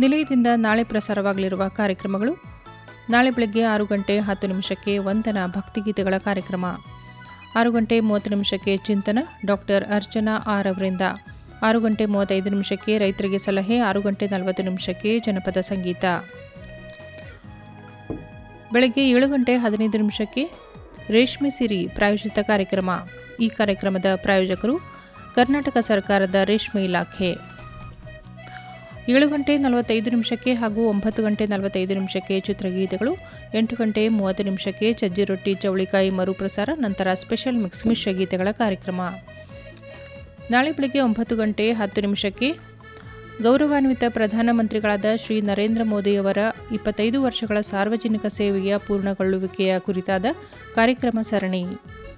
ನಿಲಯದಿಂದ ನಾಳೆ ಪ್ರಸಾರವಾಗಲಿರುವ ಕಾರ್ಯಕ್ರಮಗಳು ನಾಳೆ ಬೆಳಗ್ಗೆ ಆರು ಗಂಟೆ ಹತ್ತು ನಿಮಿಷಕ್ಕೆ ವಂದನ ಭಕ್ತಿಗೀತೆಗಳ ಕಾರ್ಯಕ್ರಮ ಆರು ಗಂಟೆ ಮೂವತ್ತು ನಿಮಿಷಕ್ಕೆ ಚಿಂತನ ಡಾಕ್ಟರ್ ಅರ್ಚನಾ ಆರ್ ಅವರಿಂದ ಆರು ಗಂಟೆ ಮೂವತ್ತೈದು ನಿಮಿಷಕ್ಕೆ ರೈತರಿಗೆ ಸಲಹೆ ಆರು ಗಂಟೆ ನಲವತ್ತು ನಿಮಿಷಕ್ಕೆ ಜನಪದ ಸಂಗೀತ ಬೆಳಗ್ಗೆ ಏಳು ಗಂಟೆ ಹದಿನೈದು ನಿಮಿಷಕ್ಕೆ ರೇಷ್ಮೆ ಸಿರಿ ಪ್ರಾಯೋಜಿತ ಕಾರ್ಯಕ್ರಮ ಈ ಕಾರ್ಯಕ್ರಮದ ಪ್ರಾಯೋಜಕರು ಕರ್ನಾಟಕ ಸರ್ಕಾರದ ರೇಷ್ಮೆ ಇಲಾಖೆ ಏಳು ಗಂಟೆ ನಲವತ್ತೈದು ನಿಮಿಷಕ್ಕೆ ಹಾಗೂ ಒಂಬತ್ತು ಗಂಟೆ ನಲವತ್ತೈದು ನಿಮಿಷಕ್ಕೆ ಚಿತ್ರಗೀತೆಗಳು ಎಂಟು ಗಂಟೆ ಮೂವತ್ತು ನಿಮಿಷಕ್ಕೆ ಚಜ್ಜಿ ರೊಟ್ಟಿ ಚೌಳಿಕಾಯಿ ಮರುಪ್ರಸಾರ ನಂತರ ಸ್ಪೆಷಲ್ ಮಿಕ್ಸ್ ಮಿಶ್ರ ಗೀತೆಗಳ ಕಾರ್ಯಕ್ರಮ ನಾಳೆ ಬೆಳಗ್ಗೆ ಒಂಬತ್ತು ಗಂಟೆ ಹತ್ತು ನಿಮಿಷಕ್ಕೆ ಗೌರವಾನ್ವಿತ ಪ್ರಧಾನಮಂತ್ರಿಗಳಾದ ಶ್ರೀ ನರೇಂದ್ರ ಮೋದಿಯವರ ಇಪ್ಪತ್ತೈದು ವರ್ಷಗಳ ಸಾರ್ವಜನಿಕ ಸೇವೆಯ ಪೂರ್ಣಗೊಳ್ಳುವಿಕೆಯ ಕುರಿತಾದ ಕಾರ್ಯಕ್ರಮ ಸರಣಿ